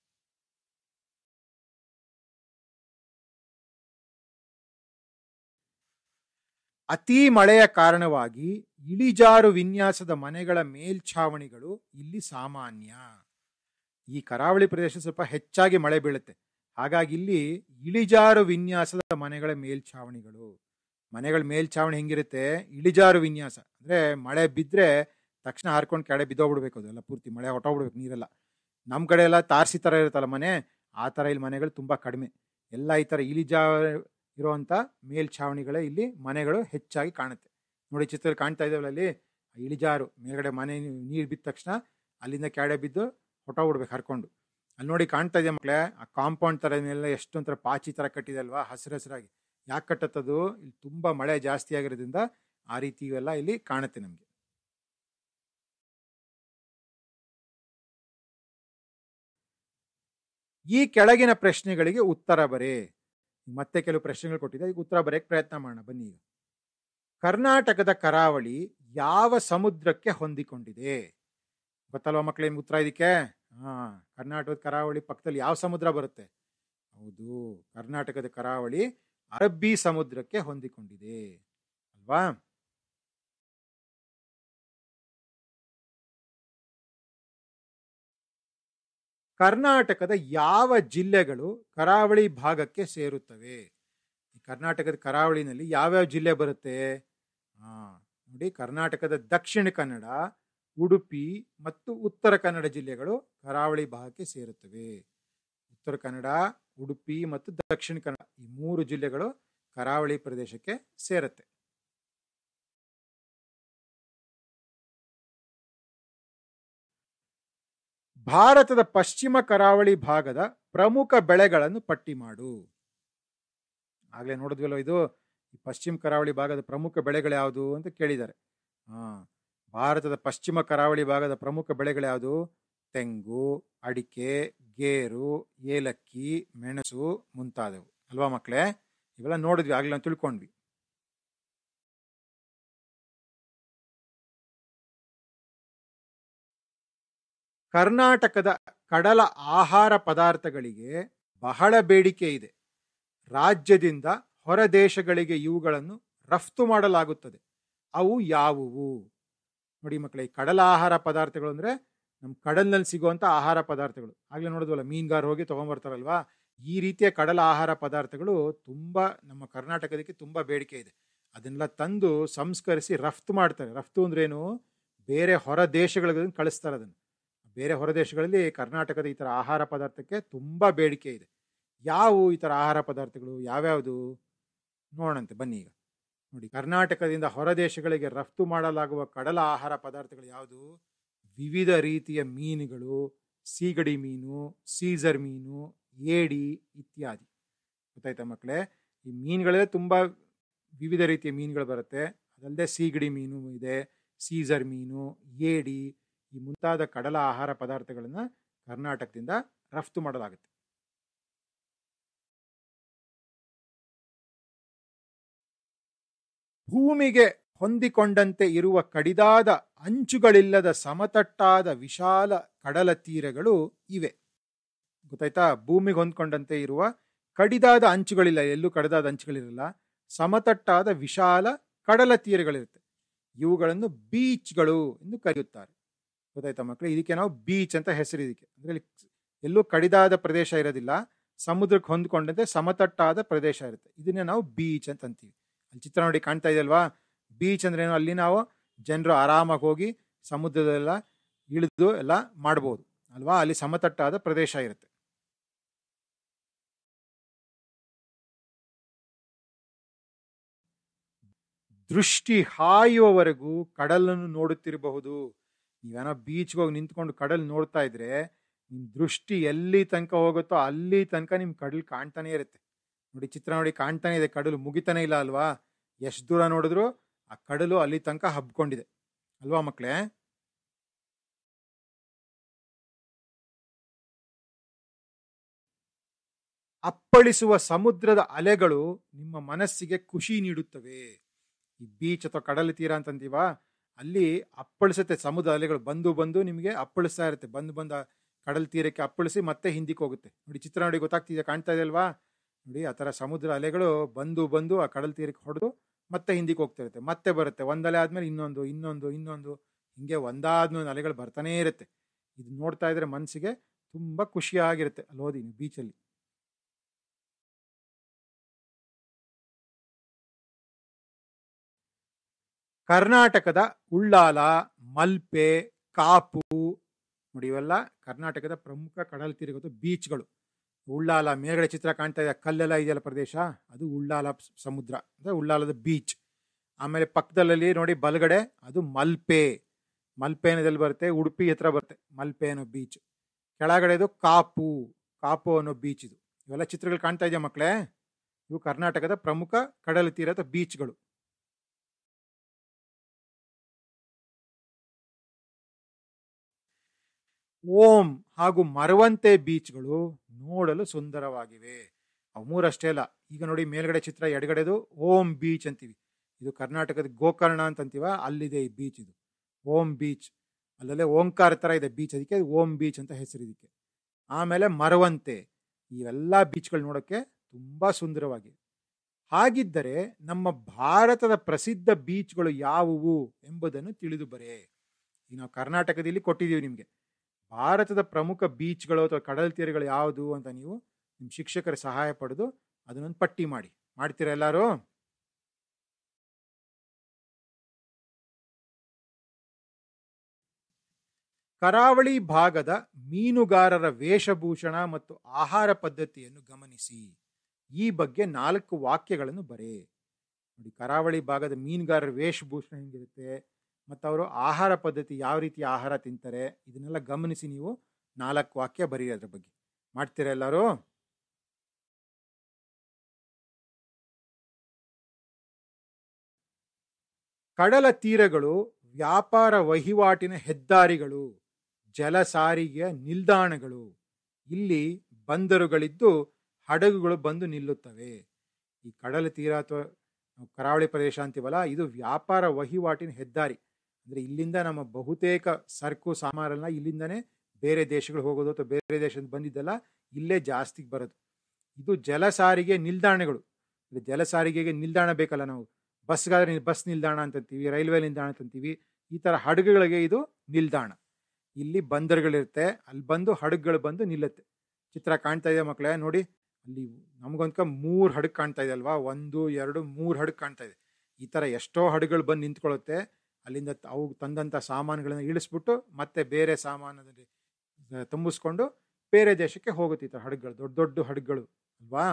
ಅತಿ ಮಳೆಯ ಕಾರಣವಾಗಿ ಇಳಿಜಾರು ವಿನ್ಯಾಸದ ಮನೆಗಳ ಮೇಲ್ಛಾವಣಿಗಳು ಇಲ್ಲಿ ಸಾಮಾನ್ಯ ಈ ಕರಾವಳಿ ಪ್ರದೇಶ ಸ್ವಲ್ಪ ಹೆಚ್ಚಾಗಿ ಮಳೆ ಬೀಳುತ್ತೆ ಹಾಗಾಗಿ ಇಲ್ಲಿ ಇಳಿಜಾರು ವಿನ್ಯಾಸದ ಮನೆಗಳ ಮೇಲ್ಛಾವಣಿಗಳು ಮನೆಗಳ ಮೇಲ್ಛಾವಣಿ ಹೆಂಗಿರುತ್ತೆ ಇಳಿಜಾರು ವಿನ್ಯಾಸ ಅಂದ್ರೆ ಮಳೆ ಬಿದ್ದರೆ ತಕ್ಷಣ ಹಾರ್ಕೊಂಡು ಕೆಳಗೆ ಬಿದ್ದೋಗ್ಬಿಡ್ಬೇಕು ಅದೆಲ್ಲ ಪೂರ್ತಿ ಮಳೆ ಹೊಟ್ಟೋಗ್ಬಿಡ್ಬೇಕು ನೀರೆಲ್ಲ ನಮ್ಮ ಕಡೆ ಎಲ್ಲ ತಾರಸಿ ಥರ ಇರುತ್ತಲ್ಲ ಮನೆ ಆ ಥರ ಇಲ್ಲಿ ಮನೆಗಳು ತುಂಬ ಕಡಿಮೆ ಎಲ್ಲ ಈ ಥರ ಇಳಿಜಾ ಇರುವಂಥ ಮೇಲ್ಛಾವಣಿಗಳೇ ಇಲ್ಲಿ ಮನೆಗಳು ಹೆಚ್ಚಾಗಿ ಕಾಣುತ್ತೆ ನೋಡಿ ಚಿತ್ರದಲ್ಲಿ ಕಾಣ್ತಾ ಇದ್ದಾವಲ್ಲ ಅಲ್ಲಿ ಇಳಿಜಾರು ಮೇಲ್ಗಡೆ ಮನೆ ನೀರು ಬಿದ್ದ ತಕ್ಷಣ ಅಲ್ಲಿಂದ ಕೆಳಗೆ ಬಿದ್ದು ಹೊಟ್ಟೋಗ್ಬಿಡ್ಬೇಕು ಹರ್ಕೊಂಡು ಅಲ್ಲಿ ನೋಡಿ ಕಾಣ್ತಾ ಇದೆ ಮಕ್ಕಳೇ ಆ ಕಾಂಪೌಂಡ್ ಥರ ಎಲ್ಲ ಎಷ್ಟೊಂಥರ ಪಾಚಿ ಥರ ಕಟ್ಟಿದೆ ಅಲ್ವಾ ಹಸಿರು ಹಸಿರಾಗಿ ಯಾಕೆ ಕಟ್ಟತ್ತದು ಇಲ್ಲಿ ತುಂಬ ಮಳೆ ಜಾಸ್ತಿ ಆಗಿರೋದ್ರಿಂದ ಆ ರೀತಿ ಇವೆಲ್ಲ ಇಲ್ಲಿ ಕಾಣುತ್ತೆ ನಮಗೆ ಈ ಕೆಳಗಿನ ಪ್ರಶ್ನೆಗಳಿಗೆ ಉತ್ತರ ಬರೆ ಮತ್ತೆ ಕೆಲವು ಪ್ರಶ್ನೆಗಳು ಕೊಟ್ಟಿದೆ ಈಗ ಉತ್ತರ ಬರೆಯಕ್ಕೆ ಪ್ರಯತ್ನ ಮಾಡೋಣ ಬನ್ನಿ ಈಗ ಕರ್ನಾಟಕದ ಕರಾವಳಿ ಯಾವ ಸಮುದ್ರಕ್ಕೆ ಹೊಂದಿಕೊಂಡಿದೆ ಗೊತ್ತಲ್ವಾ ಮಕ್ಕಳೇ ನಿಮ್ಗೆ ಉತ್ತರ ಇದಕ್ಕೆ ಹಾ ಕರ್ನಾಟಕದ ಕರಾವಳಿ ಪಕ್ಕದಲ್ಲಿ ಯಾವ ಸಮುದ್ರ ಬರುತ್ತೆ ಹೌದು ಕರ್ನಾಟಕದ ಕರಾವಳಿ ಅರಬ್ಬಿ ಸಮುದ್ರಕ್ಕೆ ಹೊಂದಿಕೊಂಡಿದೆ ಅಲ್ವಾ ಕರ್ನಾಟಕದ ಯಾವ ಜಿಲ್ಲೆಗಳು ಕರಾವಳಿ ಭಾಗಕ್ಕೆ ಸೇರುತ್ತವೆ ಈ ಕರ್ನಾಟಕದ ಕರಾವಳಿನಲ್ಲಿ ಯಾವ್ಯಾವ ಜಿಲ್ಲೆ ಬರುತ್ತೆ ಹಾ ನೋಡಿ ಕರ್ನಾಟಕದ ದಕ್ಷಿಣ ಕನ್ನಡ ಉಡುಪಿ ಮತ್ತು ಉತ್ತರ ಕನ್ನಡ ಜಿಲ್ಲೆಗಳು ಕರಾವಳಿ ಭಾಗಕ್ಕೆ ಸೇರುತ್ತವೆ ಉತ್ತರ ಕನ್ನಡ ಉಡುಪಿ ಮತ್ತು ದಕ್ಷಿಣ ಕನ್ನಡ ಈ ಮೂರು ಜಿಲ್ಲೆಗಳು ಕರಾವಳಿ ಪ್ರದೇಶಕ್ಕೆ ಸೇರುತ್ತೆ ಭಾರತದ ಪಶ್ಚಿಮ ಕರಾವಳಿ ಭಾಗದ ಪ್ರಮುಖ ಬೆಳೆಗಳನ್ನು ಪಟ್ಟಿ ಮಾಡು ಆಗ್ಲೇ ನೋಡಿದ್ವಲ್ಲ ಇದು ಈ ಪಶ್ಚಿಮ ಕರಾವಳಿ ಭಾಗದ ಪ್ರಮುಖ ಬೆಳೆಗಳು ಯಾವುದು ಅಂತ ಕೇಳಿದ್ದಾರೆ ಹಾ ಭಾರತದ ಪಶ್ಚಿಮ ಕರಾವಳಿ ಭಾಗದ ಪ್ರಮುಖ ಬೆಳೆಗಳು ಯಾವುದು ತೆಂಗು ಅಡಿಕೆ ಗೇರು ಏಲಕ್ಕಿ ಮೆಣಸು ಮುಂತಾದವು ಅಲ್ವಾ ಮಕ್ಕಳೇ ಇವೆಲ್ಲ ನೋಡಿದ್ವಿ ಆಗ್ಲೇ ನಾವು ತಿಳ್ಕೊಂಡ್ವಿ ಕರ್ನಾಟಕದ ಕಡಲ ಆಹಾರ ಪದಾರ್ಥಗಳಿಗೆ ಬಹಳ ಬೇಡಿಕೆ ಇದೆ ರಾಜ್ಯದಿಂದ ಹೊರ ದೇಶಗಳಿಗೆ ಇವುಗಳನ್ನು ರಫ್ತು ಮಾಡಲಾಗುತ್ತದೆ ಅವು ಯಾವುವು ನೋಡಿ ಮಕ್ಕಳೇ ಈ ಕಡಲ ಆಹಾರ ಪದಾರ್ಥಗಳು ಅಂದ್ರೆ ನಮ್ಮ ಕಡಲ್ನಲ್ಲಿ ಸಿಗುವಂತ ಆಹಾರ ಪದಾರ್ಥಗಳು ಆಗ್ಲೇ ನೋಡಿದ್ವಲ್ಲ ಮೀನುಗಾರ ಹೋಗಿ ತಗೊಂಡ್ಬರ್ತಾರಲ್ವಾ ಈ ರೀತಿಯ ಕಡಲ ಆಹಾರ ಪದಾರ್ಥಗಳು ತುಂಬಾ ನಮ್ಮ ಕರ್ನಾಟಕದಕ್ಕೆ ತುಂಬಾ ಬೇಡಿಕೆ ಇದೆ ಅದನ್ನೆಲ್ಲ ತಂದು ಸಂಸ್ಕರಿಸಿ ರಫ್ತು ಮಾಡ್ತಾರೆ ರಫ್ತು ಅಂದ್ರೇನು ಬೇರೆ ಹೊರ ದೇಶಗಳಿಗೆ ಕಳಿಸ್ತಾರೆ ಅದನ್ನು ಬೇರೆ ಹೊರ ದೇಶಗಳಲ್ಲಿ ಕರ್ನಾಟಕದ ಈ ಥರ ಆಹಾರ ಪದಾರ್ಥಕ್ಕೆ ತುಂಬಾ ಬೇಡಿಕೆ ಇದೆ ಯಾವುವು ಈ ಥರ ಆಹಾರ ಪದಾರ್ಥಗಳು ಯಾವ್ಯಾವುದು ನೋಡಂತೆ ಬನ್ನಿ ಈಗ ನೋಡಿ ಕರ್ನಾಟಕದಿಂದ ಹೊರ ದೇಶಗಳಿಗೆ ರಫ್ತು ಮಾಡಲಾಗುವ ಕಡಲ ಆಹಾರ ಪದಾರ್ಥಗಳು ಯಾವುದು ವಿವಿಧ ರೀತಿಯ ಮೀನುಗಳು ಸೀಗಡಿ ಮೀನು ಸೀಸರ್ ಮೀನು ಏಡಿ ಇತ್ಯಾದಿ ಗೊತ್ತಾಯ್ತಾ ಮಕ್ಕಳೇ ಈ ಮೀನುಗಳೇ ತುಂಬಾ ವಿವಿಧ ರೀತಿಯ ಮೀನುಗಳು ಬರುತ್ತೆ ಅದಲ್ಲದೆ ಸೀಗಡಿ ಮೀನು ಇದೆ ಸೀಸರ್ ಮೀನು ಏಡಿ ಈ ಮುಂತಾದ ಕಡಲ ಆಹಾರ ಪದಾರ್ಥಗಳನ್ನ ಕರ್ನಾಟಕದಿಂದ ರಫ್ತು ಮಾಡಲಾಗುತ್ತೆ ಭೂಮಿಗೆ ಹೊಂದಿಕೊಂಡಂತೆ ಇರುವ ಕಡಿದಾದ ಅಂಚುಗಳಿಲ್ಲದ ಸಮತಟ್ಟಾದ ವಿಶಾಲ ಕಡಲ ತೀರಗಳು ಇವೆ ಗೊತ್ತಾಯ್ತಾ ಭೂಮಿಗೆ ಹೊಂದ್ಕೊಂಡಂತೆ ಇರುವ ಕಡಿದಾದ ಅಂಚುಗಳಿಲ್ಲ ಎಲ್ಲೂ ಕಡಿದಾದ ಅಂಚುಗಳಿರಲ್ಲ ಸಮತಟ್ಟಾದ ವಿಶಾಲ ಕಡಲ ತೀರಗಳಿರುತ್ತೆ ಇವುಗಳನ್ನು ಬೀಚ್ಗಳು ಎಂದು ಕರೆಯುತ್ತಾರೆ ಗೊತ್ತಾಯ್ತಾ ಮಕ್ಕಳು ಇದಕ್ಕೆ ನಾವು ಬೀಚ್ ಅಂತ ಹೆಸರು ಇದಕ್ಕೆ ಅಂದ್ರೆ ಇಲ್ಲಿ ಎಲ್ಲೂ ಕಡಿದಾದ ಪ್ರದೇಶ ಇರೋದಿಲ್ಲ ಸಮುದ್ರಕ್ಕೆ ಹೊಂದ್ಕೊಂಡಂತೆ ಸಮತಟ್ಟಾದ ಪ್ರದೇಶ ಇರುತ್ತೆ ಇದನ್ನೇ ನಾವು ಬೀಚ್ ಅಂತ ಅಂತೀವಿ ಅಲ್ಲಿ ಚಿತ್ರ ನೋಡಿ ಕಾಣ್ತಾ ಇದೆಯಲ್ವಾ ಬೀಚ್ ಅಂದ್ರೆ ಏನು ಅಲ್ಲಿ ನಾವು ಜನರು ಆರಾಮಾಗಿ ಹೋಗಿ ಸಮುದ್ರದೆಲ್ಲ ಇಳಿದು ಎಲ್ಲ ಮಾಡ್ಬೋದು ಅಲ್ವಾ ಅಲ್ಲಿ ಸಮತಟ್ಟಾದ ಪ್ರದೇಶ ಇರುತ್ತೆ ದೃಷ್ಟಿ ಹಾಯುವವರೆಗೂ ಕಡಲನ್ನು ನೋಡುತ್ತಿರಬಹುದು ನೀವೇನೋ ಬೀಚ್ಗೆ ಹೋಗಿ ನಿಂತ್ಕೊಂಡು ಕಡಲ್ ನೋಡ್ತಾ ಇದ್ರೆ ನಿಮ್ ದೃಷ್ಟಿ ಎಲ್ಲಿ ತನಕ ಹೋಗುತ್ತೋ ಅಲ್ಲಿ ತನಕ ನಿಮ್ ಕಡಲ್ ಕಾಣ್ತಾನೆ ಇರುತ್ತೆ ನೋಡಿ ಚಿತ್ರ ನೋಡಿ ಕಾಣ್ತಾನೆ ಇದೆ ಕಡಲು ಮುಗಿತಾನೆ ಇಲ್ಲ ಅಲ್ವಾ ಎಷ್ಟು ದೂರ ನೋಡಿದ್ರು ಆ ಕಡಲು ಅಲ್ಲಿ ತನಕ ಹಬ್ಕೊಂಡಿದೆ ಅಲ್ವಾ ಮಕ್ಕಳೇ ಅಪ್ಪಳಿಸುವ ಸಮುದ್ರದ ಅಲೆಗಳು ನಿಮ್ಮ ಮನಸ್ಸಿಗೆ ಖುಷಿ ನೀಡುತ್ತವೆ ಈ ಬೀಚ್ ಅಥವಾ ಕಡಲ ತೀರ ಅಂತಂತೀವ ಅಲ್ಲಿ ಅಪ್ಪಳಿಸುತ್ತೆ ಸಮುದ್ರ ಅಲೆಗಳು ಬಂದು ಬಂದು ನಿಮಗೆ ಅಪ್ಪಳಿಸ್ತಾ ಇರುತ್ತೆ ಬಂದು ಬಂದ ಕಡಲ ತೀರಕ್ಕೆ ಅಪ್ಪಳಿಸಿ ಮತ್ತೆ ಹಿಂದಿಕ್ಕೆ ಹೋಗುತ್ತೆ ನೋಡಿ ಚಿತ್ರ ನೋಡಿ ಗೊತ್ತಾಗ್ತಿದೆ ಕಾಣ್ತಾ ಇದೆ ಅಲ್ವಾ ನೋಡಿ ಆ ಥರ ಸಮುದ್ರ ಅಲೆಗಳು ಬಂದು ಬಂದು ಆ ಕಡಲ ತೀರಕ್ಕೆ ಹೊಡೆದು ಮತ್ತೆ ಹಿಂದಿಕ್ಕೆ ಹೋಗ್ತಾ ಇರುತ್ತೆ ಮತ್ತೆ ಬರುತ್ತೆ ಒಂದಲೆ ಆದ್ಮೇಲೆ ಇನ್ನೊಂದು ಇನ್ನೊಂದು ಇನ್ನೊಂದು ಹಿಂಗೆ ಒಂದಾದ್ಮೇಲೆ ಅಲೆಗಳು ಬರ್ತಾನೇ ಇರುತ್ತೆ ಇದು ನೋಡ್ತಾ ಇದ್ರೆ ಮನಸ್ಸಿಗೆ ತುಂಬಾ ಖುಷಿಯಾಗಿರುತ್ತೆ ಅಲ್ಲಿ ಹೋದಿ ನೀವು ಬೀಚಲ್ಲಿ ಕರ್ನಾಟಕದ ಉಳ್ಳಾಲ ಮಲ್ಪೆ ಕಾಪು ನೋಡಿ ಇವೆಲ್ಲ ಕರ್ನಾಟಕದ ಪ್ರಮುಖ ಕಡಲ ತೀರಗಳು ಬೀಚ್ಗಳು ಉಳ್ಳಾಲ ಮೇಲ್ಗಡೆ ಚಿತ್ರ ಕಾಣ್ತಾ ಇದೆ ಕಲ್ಲೆಲ್ಲ ಇದೆಯಲ್ಲ ಪ್ರದೇಶ ಅದು ಉಳ್ಳಾಲ ಸ್- ಸಮುದ್ರ ಅಂದ್ರೆ ಉಳ್ಳಾಲದ ಬೀಚ್ ಆಮೇಲೆ ಪಕ್ಕದಲ್ಲಿ ನೋಡಿ ಬಲಗಡೆ ಅದು ಮಲ್ಪೆ ಮಲ್ಪೆ ಅನ್ನೋದಲ್ಲಿ ಬರುತ್ತೆ ಉಡುಪಿ ಹತ್ರ ಬರುತ್ತೆ ಮಲ್ಪೆ ಅನ್ನೋ ಬೀಚ್ ಕೆಳಗಡೆದು ಕಾಪು ಕಾಪು ಅನ್ನೋ ಬೀಚ್ ಇದು ಇವೆಲ್ಲ ಚಿತ್ರಗಳು ಕಾಣ್ತಾ ಇದೆಯಾ ಮಕ್ಕಳೇ ಇವು ಕರ್ನಾಟಕದ ಪ್ರಮುಖ ಕಡಲ ತೀರದ ಬೀಚ್ಗಳು ಓಂ ಹಾಗೂ ಮರವಂತೆ ಬೀಚ್ಗಳು ನೋಡಲು ಸುಂದರವಾಗಿವೆ ಅವು ಮೂರಷ್ಟೇ ಅಲ್ಲ ಈಗ ನೋಡಿ ಮೇಲ್ಗಡೆ ಚಿತ್ರ ಎಡಗಡೆದು ಓಂ ಬೀಚ್ ಅಂತೀವಿ ಇದು ಕರ್ನಾಟಕದ ಗೋಕರ್ಣ ಅಂತ ಅಂತೀವ ಅಲ್ಲಿದೆ ಈ ಬೀಚ್ ಇದು ಓಂ ಬೀಚ್ ಅಲ್ಲಲ್ಲೇ ಓಂಕಾರ ತರ ಇದೆ ಬೀಚ್ ಅದಕ್ಕೆ ಓಂ ಬೀಚ್ ಅಂತ ಹೆಸರು ಇದಕ್ಕೆ ಆಮೇಲೆ ಮರವಂತೆ ಇವೆಲ್ಲ ಬೀಚ್ಗಳು ನೋಡೋಕ್ಕೆ ತುಂಬಾ ಸುಂದರವಾಗಿವೆ ಹಾಗಿದ್ದರೆ ನಮ್ಮ ಭಾರತದ ಪ್ರಸಿದ್ಧ ಬೀಚ್ಗಳು ಯಾವುವು ಎಂಬುದನ್ನು ತಿಳಿದು ಬರೆ ಈಗ ನಾವು ಕರ್ನಾಟಕದಲ್ಲಿ ಕೊಟ್ಟಿದ್ದೀವಿ ನಿಮಗೆ ಭಾರತದ ಪ್ರಮುಖ ಬೀಚ್ಗಳು ಅಥವಾ ಕಡಲ ತೀರಗಳು ಯಾವುದು ಅಂತ ನೀವು ನಿಮ್ಮ ಶಿಕ್ಷಕರ ಸಹಾಯ ಪಡೆದು ಅದನ್ನೊಂದು ಪಟ್ಟಿ ಮಾಡಿ ಮಾಡ್ತೀರಾ ಎಲ್ಲರೂ ಕರಾವಳಿ ಭಾಗದ ಮೀನುಗಾರರ ವೇಷಭೂಷಣ ಮತ್ತು ಆಹಾರ ಪದ್ಧತಿಯನ್ನು ಗಮನಿಸಿ ಈ ಬಗ್ಗೆ ನಾಲ್ಕು ವಾಕ್ಯಗಳನ್ನು ಬರೆ ನೋಡಿ ಕರಾವಳಿ ಭಾಗದ ಮೀನುಗಾರರ ವೇಷಭೂಷಣ ಹೆಂಗಿರುತ್ತೆ ಮತ್ತು ಅವರು ಆಹಾರ ಪದ್ಧತಿ ಯಾವ ರೀತಿ ಆಹಾರ ತಿಂತಾರೆ ಇದನ್ನೆಲ್ಲ ಗಮನಿಸಿ ನೀವು ನಾಲ್ಕು ವಾಕ್ಯ ಬರೀ ಅದ್ರ ಬಗ್ಗೆ ಮಾಡ್ತೀರಾ ಎಲ್ಲರೂ ಕಡಲ ತೀರಗಳು ವ್ಯಾಪಾರ ವಹಿವಾಟಿನ ಹೆದ್ದಾರಿಗಳು ಜಲ ಸಾರಿಗೆಯ ನಿಲ್ದಾಣಗಳು ಇಲ್ಲಿ ಬಂದರುಗಳಿದ್ದು ಹಡಗುಗಳು ಬಂದು ನಿಲ್ಲುತ್ತವೆ ಈ ಕಡಲ ತೀರ ಅಥವಾ ನಾವು ಕರಾವಳಿ ಪ್ರದೇಶ ಅಂತೀವಲ್ಲ ಇದು ವ್ಯಾಪಾರ ವಹಿವಾಟಿನ ಹೆದ್ದಾರಿ ಅಂದ್ರೆ ಇಲ್ಲಿಂದ ನಮ್ಮ ಬಹುತೇಕ ಸರಕು ಸಾಮಾನೆಲ್ಲ ಇಲ್ಲಿಂದನೇ ಬೇರೆ ದೇಶಗಳು ಹೋಗೋದು ಅಥವಾ ಬೇರೆ ದೇಶದಿಂದ ಬಂದಿದ್ದೆಲ್ಲ ಇಲ್ಲೇ ಜಾಸ್ತಿ ಬರೋದು ಇದು ಜಲ ಸಾರಿಗೆ ನಿಲ್ದಾಣಗಳು ಇದು ಜಲ ಸಾರಿಗೆಗೆ ನಿಲ್ದಾಣ ಬೇಕಲ್ಲ ನಾವು ಬಸ್ಗಾದ್ರೆ ಬಸ್ ನಿಲ್ದಾಣ ಅಂತಂತೀವಿ ರೈಲ್ವೆ ನಿಲ್ದಾಣ ಅಂತಂತೀವಿ ಈ ಥರ ಹಡಗುಗಳಿಗೆ ಇದು ನಿಲ್ದಾಣ ಇಲ್ಲಿ ಬಂದರುಗಳಿರುತ್ತೆ ಅಲ್ಲಿ ಬಂದು ಹಡಗುಗಳು ಬಂದು ನಿಲ್ಲುತ್ತೆ ಚಿತ್ರ ಕಾಣ್ತಾ ಇದೆ ಮಕ್ಕಳೇ ನೋಡಿ ಅಲ್ಲಿ ನಮಗೊಂದ್ಕ ಮೂರು ಹಡಗು ಕಾಣ್ತಾ ಇದೆ ಅಲ್ವಾ ಒಂದು ಎರಡು ಮೂರು ಹಡಗು ಕಾಣ್ತಾ ಇದೆ ಈ ಥರ ಎಷ್ಟೋ ಹಡಗುಗಳು ಬಂದು ನಿಂತ್ಕೊಳ್ಳುತ್ತೆ ಅಲ್ಲಿಂದ ತ- ಅವು ತಂದಂಥ ಸಾಮಾನುಗಳನ್ನ ಇಳಿಸ್ಬಿಟ್ಟು ಮತ್ತೆ ಬೇರೆ ಸಾಮಾನದಲ್ಲಿ ಆ, ತುಂಬಿಸ್ಕೊಂಡು ಬೇರೆ ದೇಶಕ್ಕೆ ಹೋಗುತ್ತೆ ಈ ಥರ ಹಡಗುಗಳು ದೊಡ್ಡ ದೊಡ್ಡ ಹಡಗುಗಳು ಅಲ್ವಾ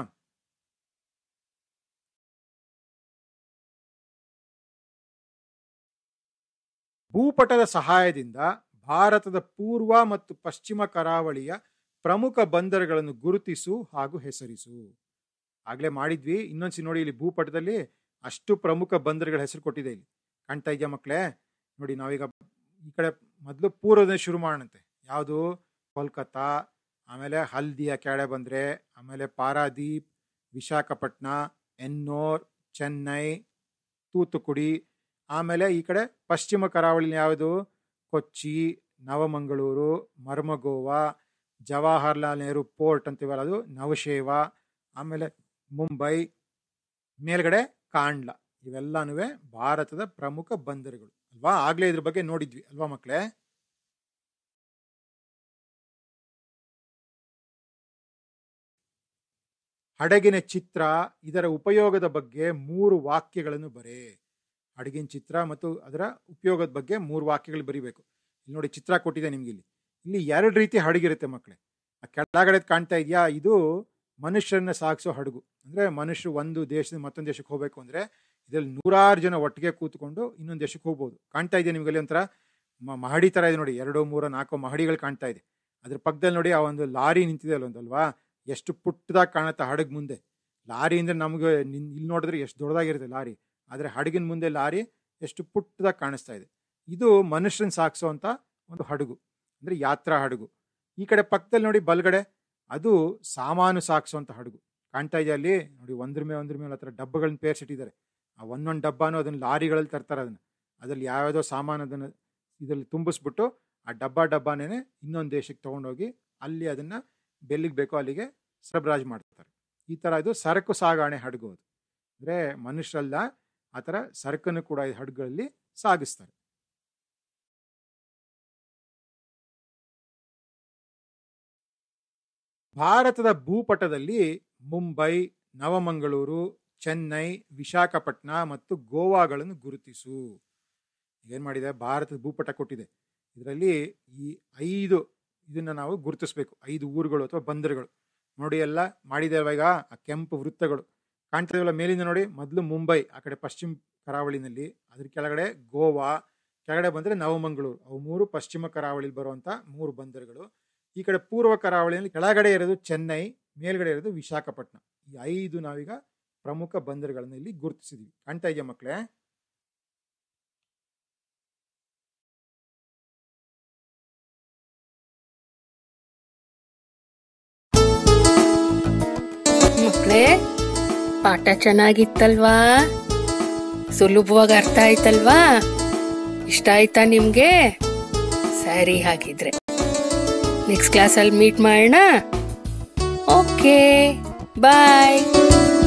ಭೂಪಟದ ಸಹಾಯದಿಂದ ಭಾರತದ ಪೂರ್ವ ಮತ್ತು ಪಶ್ಚಿಮ ಕರಾವಳಿಯ ಪ್ರಮುಖ ಬಂದರುಗಳನ್ನು ಗುರುತಿಸು ಹಾಗೂ ಹೆಸರಿಸು ಆಗ್ಲೇ ಮಾಡಿದ್ವಿ ಇನ್ನೊಂದ್ಸಿ ನೋಡಿ ಇಲ್ಲಿ ಭೂಪಟದಲ್ಲಿ ಅಷ್ಟು ಪ್ರಮುಖ ಬಂದರುಗಳ ಹೆಸರು ಕೊಟ್ಟಿದೆ ಇಲ್ಲಿ ಕಾಣ್ತಾ ಇದೆಯಾ ಮಕ್ಕಳೇ ನೋಡಿ ನಾವೀಗ ಈ ಕಡೆ ಮೊದಲು ಪೂರ್ವದಿಂದ ಶುರು ಮಾಡೋಣಂತೆ ಯಾವುದು ಕೋಲ್ಕತ್ತಾ ಆಮೇಲೆ ಹಲ್ದಿಯ ಕೆಳಗೆ ಬಂದರೆ ಆಮೇಲೆ ಪಾರಾದೀಪ್ ವಿಶಾಖಪಟ್ಟಣ ಎನ್ನೋರ್ ಚೆನ್ನೈ ತೂತುಕುಡಿ ಆಮೇಲೆ ಈ ಕಡೆ ಪಶ್ಚಿಮ ಕರಾವಳಿ ಯಾವುದು ಕೊಚ್ಚಿ ನವಮಂಗಳೂರು ಮರ್ಮಗೋವಾ ಜವಾಹರ್ಲಾಲ್ ನೆಹರು ಪೋರ್ಟ್ ಅಂತೀವಲ್ಲ ಅದು ನವಶೇವಾ ಆಮೇಲೆ ಮುಂಬೈ ಮೇಲ್ಗಡೆ ಕಾಂಡ್ಲ ಇವೆಲ್ಲನೂ ಭಾರತದ ಪ್ರಮುಖ ಬಂದರುಗಳು ಅಲ್ವಾ ಆಗ್ಲೇ ಇದ್ರ ಬಗ್ಗೆ ನೋಡಿದ್ವಿ ಅಲ್ವಾ ಮಕ್ಕಳೇ ಹಡಗಿನ ಚಿತ್ರ ಇದರ ಉಪಯೋಗದ ಬಗ್ಗೆ ಮೂರು ವಾಕ್ಯಗಳನ್ನು ಬರೆ ಹಡಗಿನ ಚಿತ್ರ ಮತ್ತು ಅದರ ಉಪಯೋಗದ ಬಗ್ಗೆ ಮೂರು ವಾಕ್ಯಗಳು ಬರಿಬೇಕು ಇಲ್ಲಿ ನೋಡಿ ಚಿತ್ರ ಕೊಟ್ಟಿದೆ ನಿಮ್ಗೆ ಇಲ್ಲಿ ಇಲ್ಲಿ ಎರಡು ರೀತಿ ಹಡಗಿರುತ್ತೆ ಮಕ್ಕಳೇ ಆ ಕೆಳಗಡೆ ಕಾಣ್ತಾ ಇದೆಯಾ ಇದು ಮನುಷ್ಯರನ್ನ ಸಾಗಿಸೋ ಹಡಗು ಅಂದ್ರೆ ಮನುಷ್ಯರು ಒಂದು ದೇಶದಿಂದ ಮತ್ತೊಂದು ದೇಶಕ್ಕೆ ಹೋಗ್ಬೇಕು ಅಂದ್ರೆ ಇದರಲ್ಲಿ ನೂರಾರು ಜನ ಒಟ್ಟಿಗೆ ಕೂತ್ಕೊಂಡು ಇನ್ನೊಂದು ದೇಶಕ್ಕೆ ಹೋಗ್ಬೋದು ಕಾಣ್ತಾ ಇದೆ ನಿಮ್ಗೆ ಅಲ್ಲಿ ಒಂಥರ ಮ- ಮಹಡಿ ತರ ಇದೆ ನೋಡಿ ಎರಡೋ ಮೂರೋ ನಾಲ್ಕು ಮಹಡಿಗಳು ಕಾಣ್ತಾ ಇದೆ ಅದ್ರ ಪಕ್ಕದಲ್ಲಿ ನೋಡಿ ಆ ಒಂದು ಲಾರಿ ನಿಂತಿದೆ ಅಲ್ಲ ಒಂದಲ್ವಾ ಎಷ್ಟು ಪುಟ್ಟದಾಗಿ ಕಾಣುತ್ತೆ ಹಡಗ್ ಮುಂದೆ ಲಾರಿ ಅಂದ್ರೆ ನಮಗೆ ನಿನ್- ಇಲ್ಲಿ ನೋಡಿದ್ರೆ ಎಷ್ಟು ದೊಡ್ಡದಾಗಿರುತ್ತೆ ಲಾರಿ ಆದರೆ ಹಡಗಿನ ಮುಂದೆ ಲಾರಿ ಎಷ್ಟು ಪುಟ್ಟದಾಗಿ ಕಾಣಿಸ್ತಾ ಇದೆ ಇದು ಮನುಷ್ಯರನ್ನ ಸಾಗಿಸೋವಂಥ ಒಂದು ಹಡಗು ಅಂದ್ರೆ ಯಾತ್ರಾ ಹಡಗು ಈ ಕಡೆ ಪಕ್ಕದಲ್ಲಿ ನೋಡಿ ಬಲ್ಗಡೆ ಅದು ಸಾಮಾನು ಸಾಗಿಸುವಂಥ ಹಡಗು ಕಾಣ್ತಾ ಇದೆಯಾ ಅಲ್ಲಿ ನೋಡಿ ಒಂದ್ರ ಮೇಲೆ ಒಂದ್ರ ಮೇಲೆ ಹತ್ರ ಡಬ್ಬಗಳನ್ನ ಪೇರ್ಸಿಟ್ಟಿದ್ದಾರೆ ಆ ಒಂದೊಂದು ಡಬ್ಬನೂ ಅದನ್ನ ಲಾರಿಗಳಲ್ಲಿ ತರ್ತಾರೆ ಅದನ್ನ ಅದ್ರಲ್ಲಿ ಯಾವ್ಯಾವುದೋ ಸಾಮಾನು ಅದನ್ನ ಇದರಲ್ಲಿ ತುಂಬಿಸ್ಬಿಟ್ಟು ಆ ಡಬ್ಬ ಡಬ್ಬನೇ ಇನ್ನೊಂದು ದೇಶಕ್ಕೆ ತಗೊಂಡೋಗಿ ಅಲ್ಲಿ ಅದನ್ನ ಬೆಲ್ಲಿಗೆ ಬೇಕೋ ಅಲ್ಲಿಗೆ ಸರಬರಾಜು ಮಾಡ್ತಾರೆ ಈ ತರ ಇದು ಸರಕು ಸಾಗಾಣೆ ಹಡಗು ಅದು ಅಂದ್ರೆ ಮನುಷ್ಯರಲ್ಲ ಆ ಥರ ಸರಕನ್ನು ಕೂಡ ಈ ಹಡಗುಗಳಲ್ಲಿ ಸಾಗಿಸ್ತಾರೆ ಭಾರತದ ಭೂಪಟದಲ್ಲಿ ಮುಂಬೈ ನವಮಂಗಳೂರು ಚೆನ್ನೈ ವಿಶಾಖಪಟ್ಟಣ ಮತ್ತು ಗೋವಾಗಳನ್ನು ಗುರುತಿಸು ಏನ್ ಮಾಡಿದೆ ಭಾರತದ ಭೂಪಟ ಕೊಟ್ಟಿದೆ ಇದರಲ್ಲಿ ಈ ಐದು ಇದನ್ನ ನಾವು ಗುರುತಿಸ್ಬೇಕು ಐದು ಊರುಗಳು ಅಥವಾ ಬಂದರುಗಳು ನೋಡಿ ಎಲ್ಲ ಮಾಡಿದ್ದೇವೆ ಈಗ ಆ ಕೆಂಪು ವೃತ್ತಗಳು ಕಾಣ್ತಿದೆಯಲ್ಲ ಮೇಲಿಂದ ನೋಡಿ ಮೊದಲು ಮುಂಬೈ ಆ ಕಡೆ ಪಶ್ಚಿಮ ಕರಾವಳಿನಲ್ಲಿ ಅದ್ರ ಕೆಳಗಡೆ ಗೋವಾ ಕೆಳಗಡೆ ಬಂದರೆ ನವಮಂಗಳೂರು ಅವು ಮೂರು ಪಶ್ಚಿಮ ಕರಾವಳಿಲಿ ಬರುವಂಥ ಮೂರು ಬಂದರುಗಳು ಈ ಕಡೆ ಪೂರ್ವ ಕರಾವಳಿಯಲ್ಲಿ ಕೆಳಗಡೆ ಇರೋದು ಚೆನ್ನೈ ಮೇಲ್ಗಡೆ ಇರೋದು ವಿಶಾಖಪಟ್ಟಣ ಈ ಐದು ನಾವೀಗ ಪ್ರಮುಖ ಬಂದರುಗಳನ್ನ ಇಲ್ಲಿ ಗುರುತಿಸಿದ್ವಿ ಕಾಣ್ತಾ ಇದೆಯಾ ಮಕ್ಕಳೇ ಮಕ್ಕಳೇ ಪಾಠ ಚೆನ್ನಾಗಿತ್ತಲ್ವಾ ಸುಲಭವಾಗಿ ಅರ್ಥ ಆಯ್ತಲ್ವಾ ಇಷ್ಟ ಆಯ್ತಾ ನಿಮ್ಗೆ ಸರಿ ಹಾಗಿದ್ರೆ ನೆಕ್ಸ್ಟ್ ಕ್ಲಾಸಲ್ಲಿ ಮೀಟ್ ಮಾಡೋಣ ಓಕೆ ಬಾಯ್